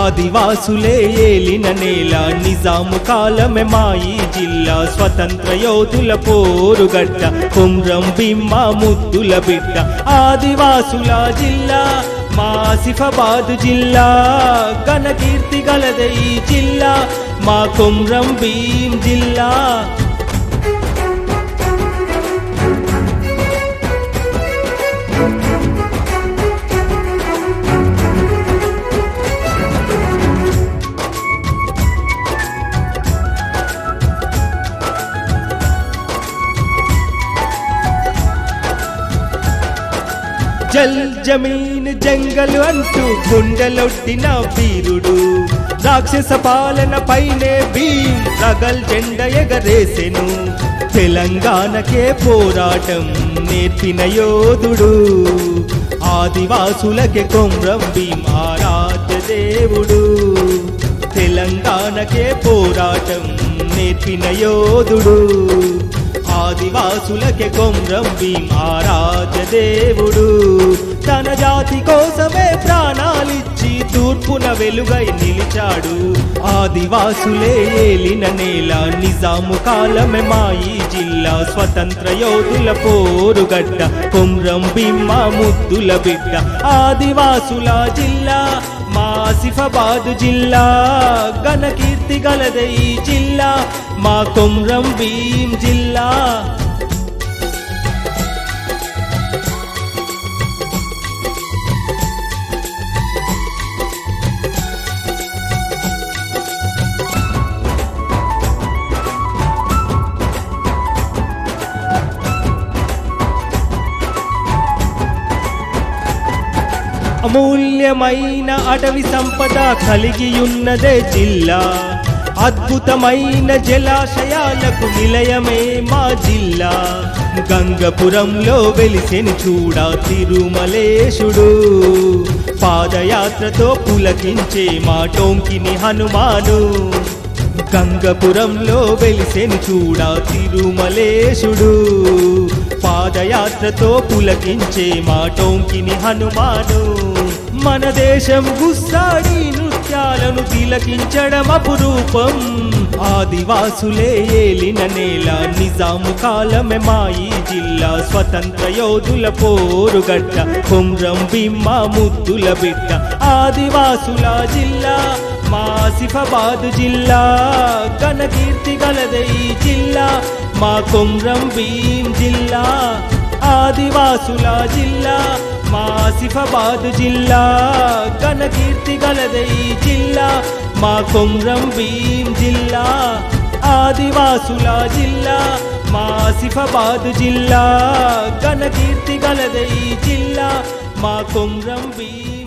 ఆదివాసులే ఏలిన నేల నిజాము కాలమే మా ఈ జిల్లా స్వతంత్ర యోధుల పోరుగడ్డ కుమ్రం భీమ ముద్దుల బిడ్డ ఆదివాసుల జిల్లా మా ఆసిఫాబాద్ జిల్లా ఘన కీర్తి గలదే ఈ జిల్లా మా కుమ్రం భీం జిల్లా జల్ జమీన్ జంగల్ అంటూ గుండెలొట్టిన వీరుడు రాక్షస పాలన పైనే భీం రగల్ జెండ ఎగరేసెను తెలంగాణకే పోరాటం నేర్పిన యోధుడు ఆదివాసులకే కొమ్రం భీం ఆరాధ్య దేవుడు తెలంగాణకే పోరాటం నేర్పిన యోధుడు ఆదివాసులకే కొమ్రం భీం ఆరాధ్య దేవుడు తన జాతి కోసమే ప్రాణాలిచ్చి తూర్పున వెలుగై నిలిచాడు ఆదివాసులే ఏలిన నేల నిజాము కాలమే మా ఈ జిల్లా స్వతంత్ర యోధుల పోరుగడ్డ కొమ్రం భీమ ముద్దుల బిడ్డ ఆదివాసుల జిల్లా మా ఆసిఫాబాద్ జిల్లా ఘన కీర్తి గలదే ఈ జిల్లా మా కొమ్రం భీం జిల్లా అమూల్యమైన అటవీ సంపద కలిగి ఉన్నదే జిల్లా అద్భుతమైన జలాశయాలకు నిలయమే మా జిల్లా గంగపురంలో వెలిసెని చూడ తిరుమలేశుడు పాదయాత్రతో పులకించే మా టోంకిని హనుమాను గంగపురంలో వెలిసెని చూడ తిరుమలేశుడు పాదయాత్రతో పులకించే మా టోంకిని హనుమాను మన దేశం గుస్సాడి నృత్యాలను తిలకించడం అపురూపం ఆదివాసులే ఏలిన నేల నిజాము కాలమే మా ఈ జిల్లా స్వతంత్ర యోధుల పోరుగడ్డ కుమ్రం భీమ ముద్దుల బిడ్డ ఆదివాసుల జిల్లా మా ఆసిఫాబాద్ జిల్లా ఘన కీర్తి గలదే ఈ జిల్లా మా కొమ్రం భీం జిల్లా ఆదివాసుల జిల్లా మా ఆసిఫాబాద్ జిల్లా ఘన కీర్తి గలదే ఈ జిల్లా మా కొమ్రం భీం జిల్లా ఆదివాసుల జిల్లా మా ఆసిఫాబాద్ జిల్లా ఘన కీర్తి గలదే ఈ జిల్లా మా కొమ్రం భీం